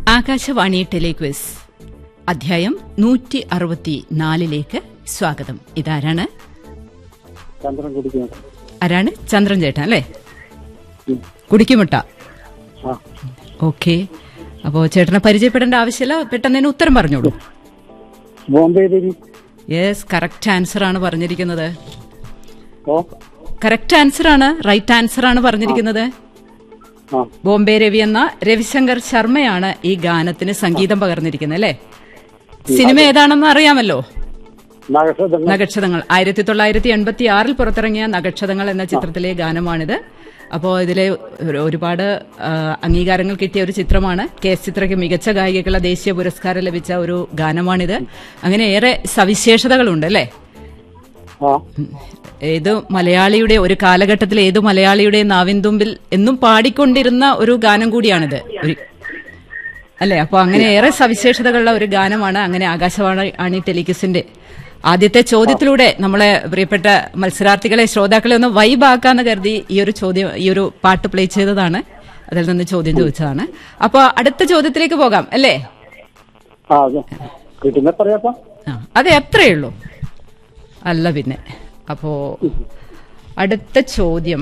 Akashvani telequiz അധ്യായം നൂറ്റി അറുപത്തി നാലിലേക്ക് സ്വാഗതം ഇതാരാണ് ചന്ദ്രൻ കുടിക്കുന്നത് ആരാണ് ചന്ദ്രൻ ചേട്ടൻ അല്ലേ ഉം. കുടിക്കുമുട്ട ആ ഓക്കെ അപ്പോ ചേട്ടനെ പരിചയപ്പെടേണ്ട ആവശ്യമില്ല പെട്ടെന്ന് തന്നെ ഉത്തരം പറഞ്ഞോളൂ Bombay Devi yes correct answer ആണ് പറഞ്ഞിരിക്കുന്നത് ഓ കറക്റ്റ് ആൻസർ ആണ് റൈറ്റ് ആൻസർ ആണ് പറഞ്ഞിരിക്കുന്നത് ആ ബോംബെ രവി എന്ന രവിശങ്കർ ശർമ്മയാണ് ഈ ഗാനത്തിന് സംഗീതം പകർന്നിരിക്കുന്നത് അല്ലേ സിനിമ ഏതാണെന്ന് അറിയാമല്ലോ നഗസതങ്ങൾ നഗക്ഷതങ്ങൾ ആയിരത്തി തൊള്ളായിരത്തി എൺപത്തി ആറിൽ പുറത്തിറങ്ങിയ നഗക്ഷതങ്ങൾ എന്ന ചിത്രത്തിലെ ഗാനമാണിത് അപ്പോൾ ഇതിലെ ഒരു- ഒരുപാട് ആ, അംഗീകാരങ്ങൾ കിട്ടിയ ഒരു ചിത്രമാണ് കെ എസ് ചിത്രയ്ക്ക് മികച്ച ഗായികക്കുള്ള ദേശീയ പുരസ്കാരം ലഭിച്ച ഒരു ഗാനമാണിത് അങ്ങനെ ഏറെ സവിശേഷതകളുണ്ട് അല്ലേ ആ ഏത് മലയാളിയുടെ ഒരു കാലഘട്ടത്തിൽ ഏത് മലയാളിയുടെ നാവിൻതുമ്പിൽ എന്നും പാടിക്കൊണ്ടിരുന്ന ഒരു ഗാനം കൂടിയാണിത് ഒരു അല്ലെ അപ്പൊ അങ്ങനെ ഏറെ സവിശേഷതകളുള്ള ഒരു ഗാനമാണ് അങ്ങനെ ആകാശവാണി ആണി ടെലിക്സിന്റെ ആദ്യത്തെ ചോദ്യത്തിലൂടെ നമ്മളെ പ്രിയപ്പെട്ട മത്സരാർത്ഥികളെ ശ്രോതാക്കളെ ഒന്ന് വൈബാക്കാന്ന് കരുതി ഈ ഒരു ചോദ്യം ഈ ഒരു പാട്ട് പ്ലേ ചെയ്തതാണ് അതിൽ നിന്ന് ചോദ്യം ചോദിച്ചതാണ് അപ്പൊ അടുത്ത ചോദ്യത്തിലേക്ക് പോകാം അല്ലേ ആ അതെ കിട്ടുന്ന പറയാപ്പ ആ അതെ അത്രേ ഉള്ളൂ അല്ല പിന്നെ അപ്പോ അടുത്ത ചോദ്യം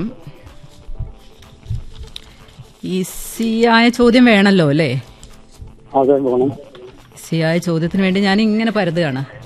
ഈസിയായ ചോദ്യം വേണല്ലോ അല്ലേ അതെ പോണം ഈസിയായ ചോദ്യത്തിന് വേണ്ടി ഞാൻ ഇങ്ങനെ പരതുകയാണ്